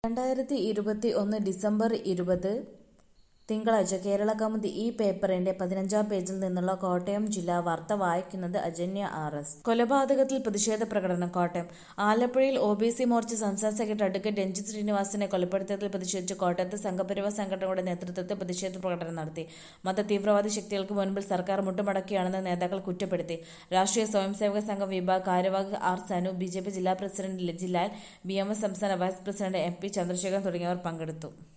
രണ്ടായിരത്തി ഇരുപത്തി ഒന്ന് ഡിസംബർ ഇരുപത് തിങ്കളാഴ്ച കേരള കൗമുദി ഈ പേപ്പറിന്റെ പതിനഞ്ചാം പേജിൽ നിന്നുള്ള കോട്ടയം ജില്ലാ വാർത്ത വായിക്കുന്നത് അജന്യ ആർ എസ് കൊലപാതകത്തിൽ പ്രതിഷേധ പ്രകടനം കോട്ടയം ആലപ്പുഴയിൽ ഒ ബി സി മോർച്ച സംസ്ഥാന സെക്രട്ടറി അഡ്വക്കേറ്റ് രഞ്ജിത്ത് ശ്രീനിവാസനെ കൊലപ്പെടുത്തിയതിൽ പ്രതിഷേധിച്ച് കോട്ടയത്ത് സംഘപരിവാർ സംഘടനകളുടെ നേതൃത്വത്തിൽ പ്രതിഷേധ പ്രകടനം നടത്തി മത തീവ്രവാദി ശക്തികൾക്ക് മുൻപിൽ സർക്കാർ മുട്ടുമടക്കുകയാണെന്ന് നേതാക്കൾ കുറ്റപ്പെടുത്തി രാഷ്ട്രീയ സ്വയംസേവക സംഘം വിഭാഗ് കാര്യവാഹ് R Sanu B J P ജില്ലാ president Jillal B M S സംസ്ഥാന vice president M P Chandrasekharan തുടങ്ങിയവർ പങ്കെടുത്തു